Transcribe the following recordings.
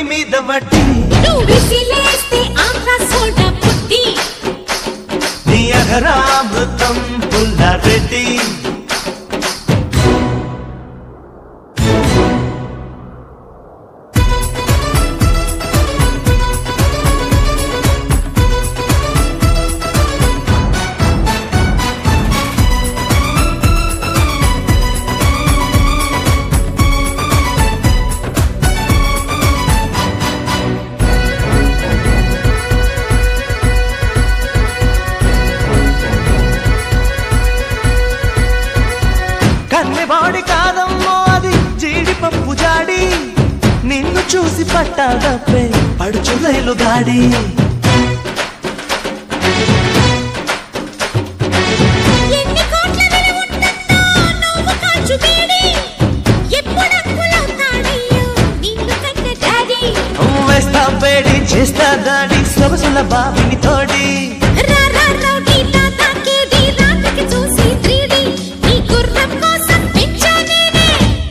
మీద వడ్డీ నువ్వు విసిలేస్తే ఆంధ్ర సోడా పుట్టి నీ అఘరామృతం పుల్లారెడ్డి కన్నెవాడి కాదమ్మో అది జీడిపప్పు జాడి నిన్ను చూసి పట్టాదప్పే పడుచు రైలు గాడి ఎన్ని కోట్ల విలువ ఉంటుందో నువ్వు కాచు వేడి ఎప్పుడు అప్పులవుతాడయ్యో నిన్ను కన్న డాడీ వేస్తా వేడి చేస్తా దాడి సొగసుల బావిని తోడి రా రా రౌడీ తాతా కేడి రాత్రికి చూసి 3D నీ గుర్రం కోసం పెంచా నేనే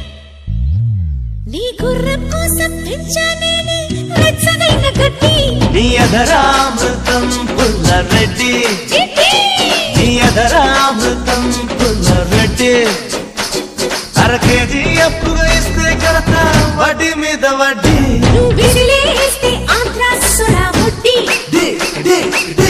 నీ గుర్రం కోసం పెంచా నేనే వెచ్చనైన గడ్డి నీ అధరామృతం పుల్లరెడ్డి చిట్టి నీ అధరామృతం పుల్లరెడ్డి అర కేజీ అప్పుగా ఇస్తే కడతా వడ్డీ మీద వడ్డీ నువ్వు విసిలేస్తే ఆంధ్ర సొడా ముట్టి డి, డి, డి.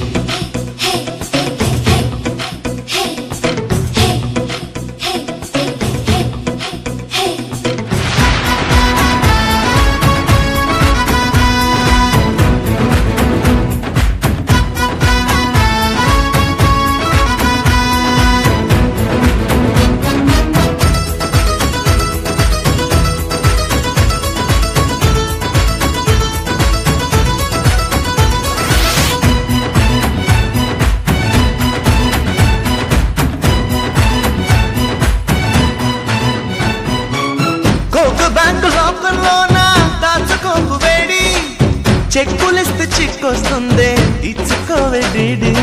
కోకు బ్యాంకు లోకల్లోన దాచుకోకు వేడి చెక్కులిస్తే చిక్కొస్తుంది ఇచ్చుకోవే డీడీ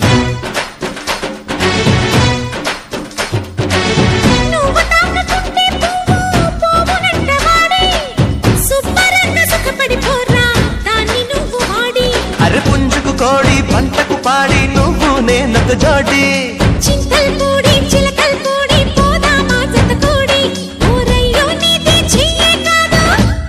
నువ్వు తాకకుంటే పువ్వు పోవునంట వాడి సుబ్బరన్న సుఖపడిపోరా దాన్ని నువ్వు వాడి అరే పుంజుకు కోడి పంటకు పాడి నువ్వు నేనొక జోడి చింతల్ పూడి చిలకల్ పూడి పోదామా జత కూడి ఓరయ్యో నీది చెయ్యే కాదు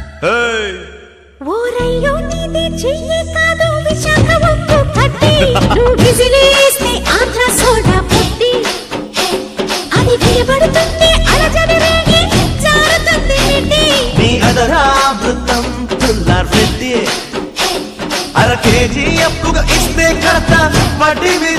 ఓరయ్యో నీది చెయ్యే కాదు విశాఖ ఉప్పు పట్టి నువ్వు విసిలేస్తే ఆంధ్ర సోడా పుట్టి అది వినబడుతుంది అలజడి రేగి జారుతుంది నిండి నీ అదరామృతం పుల్లారెడ్డి అర కేజీ అప్పుగా ఇస్తే కడతా వడ్డీ